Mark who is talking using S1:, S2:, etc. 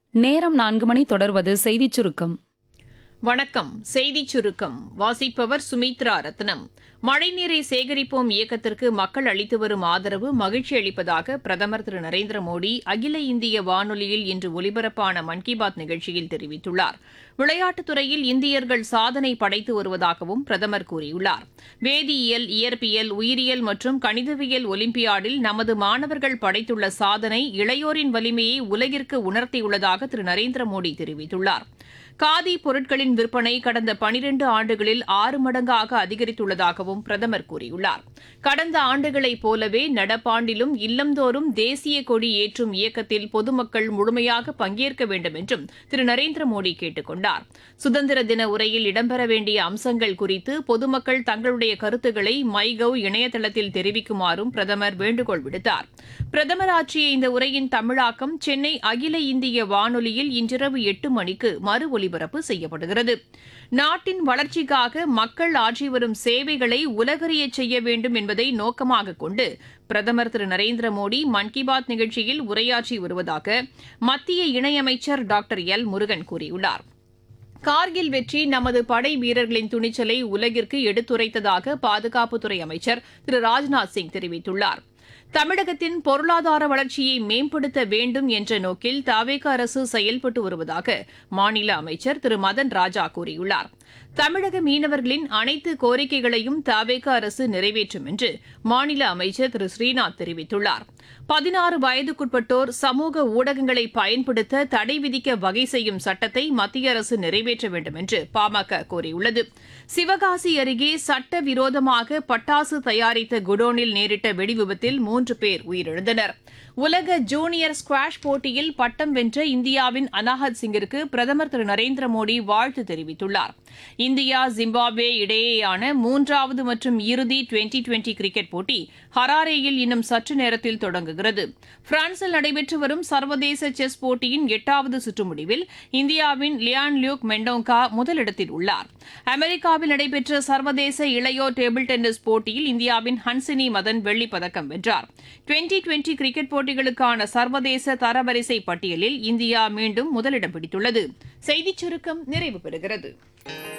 S1: நேரம் நான்கு மணி தொடர்வது செய்திச் சுருக்கம்
S2: வணக்கம் செய்திச் சுருக்கம் வாசிப்பவர் சுமித்ரா ரத்னம் மழைநீரை சேகரிப்போம் இயக்கத்திற்கு மக்கள் அளித்து வரும் ஆதரவு மகிழ்ச்சி அளிப்பதாக பிரதமர் திரு நரேந்திர மோடி அகில இந்திய வானொலியில் இன்று ஒலிபரப்பான மன் கி பாத் நிகழ்ச்சியில் தெரிவித்துள்ளார் விளையாட்டுத் துறையில் இந்தியர்கள் சாதனை படைத்து வருவதாகவும் பிரதமர் கூறியுள்ளார் வேதியியல் இயற்பியல் உயிரியல் மற்றும் கணிதவியல் ஒலிம்பியாடில் நமது மாணவர்கள் படைத்துள்ள சாதனை இளையோரின் வலிமையை உலகிற்கு உணர்த்தியுள்ளதாக திரு நரேந்திர மோடி தெரிவித்துள்ளார் காதி பொருட்களின் விற்பனை கடந்த பனிரண்டு ஆண்டுகளில் ஆறு மடங்காக அதிகரித்துள்ளதாகவும் பிரதமர் கூறியுள்ளார் கடந்த ஆண்டுகளைப் போலவே நடப்பாண்டிலும் இல்லந்தோறும் தேசிய கொடி ஏற்றும் இயக்கத்தில் பொதுமக்கள் முழுமையாக பங்கேற்க வேண்டும் என்றும் திரு நரேந்திர மோடி கேட்டுக் கொண்டார் சுதந்திர தின உரையில் இடம்பெற வேண்டிய அம்சங்கள் குறித்து பொதுமக்கள் தங்களுடைய கருத்துக்களை மைகவ் இணையதளத்தில் தெரிவிக்குமாறும் பிரதமர் வேண்டுகோள் விடுத்தார் பிரதமர் ஆற்றிய இந்த உரையின் தமிழாக்கம் சென்னை அகில இந்திய வானொலியில் இன்றிரவு எட்டு மணிக்கு மறு ஒலிபரப்பு செய்யப்படுகிறது நாட்டின் வளர்ச்சிக்காக மக்கள் ஆற்றி வரும் சேவைகளை உலகறியச் செய்ய வேண்டும் என்பதை நோக்கமாக கொண்டு பிரதமர் திரு நரேந்திர மோடி மன் கி பாத் நிகழ்ச்சியில் உரையாற்றி வருவதாக மத்திய இணையமைச்சர் டாக்டர் எல் முருகன் கூறியுள்ளார் கார்கில் வெற்றி நமது படை வீரர்களின் துணிச்சலை உலகிற்கு எடுத்துரைத்ததாக பாதுகாப்புத்துறை அமைச்சர் திரு ராஜ்நாத் சிங் தெரிவித்துள்ளார் தமிழகத்தின் பொருளாதார வளர்ச்சியை மேம்படுத்த வேண்டும் என்ற நோக்கில் தாவேக அரசு செயல்பட்டு வருவதாக மாநில அமைச்சர் திரு மதன் ராஜா கூறியுள்ளார் தமிழக மீனவர்களின் அனைத்து கோரிக்கைகளையும் தாவேக அரசு நிறைவேற்றும் என்று மாநில அமைச்சர் திரு ஸ்ரீநாத் தெரிவித்துள்ளார் பதினாறு வயதுக்குட்பட்டோர் சமூக ஊடகங்களை பயன்படுத்த தடை விதிக்க வகை செய்யும் சட்டத்தை மத்திய அரசு நிறைவேற்ற வேண்டும் என்று பாமக கோரியுள்ளது சிவகாசி அருகே சட்டவிரோதமாக பட்டாசு தயாரித்த குடோனில் நேரிட்ட வெடிவிபத்தில் மூன்று பேர் உயிரிழந்தனர் உலக ஜூனியர் ஸ்குவாஷ் போட்டியில் பட்டம் வென்ற இந்தியாவின் அனாஹத் சிங்கிற்கு பிரதமர் திரு நரேந்திர மோடி வாழ்த்து தெரிவித்துள்ளார் இந்தியா ஜிம்பாப்வே இடையேயான மூன்றாவது மற்றும் இறுதி டுவெண்டி டுவெண்டி கிரிக்கெட் போட்டி ஹராரேயில் இன்னும் சற்று நேரத்தில் தொடங்குகிறது பிரான்சில் நடைபெற்று வரும் சர்வதேச செஸ் போட்டியின் எட்டாவது சுற்று முடிவில் இந்தியாவின் லியான் லியூக் மெண்டோங்கா முதலிடத்தில் உள்ளார் அமெரிக்காவில் நடைபெற்ற சர்வதேச இளையோர் டேபிள் டென்னிஸ் போட்டியில் இந்தியாவின் ஹன்சினி மதன் வெள்ளிப் பதக்கம் வென்றார் டுவெண்டி டுவெண்டி கிரிக்கெட் போட்டிகளுக்கான சர்வதேச தரவரிசை பட்டியலில் இந்தியா மீண்டும் முதலிடம் பிடித்துள்ளது செய்திச் சுருக்கம் நிறைவு பெறுகிறது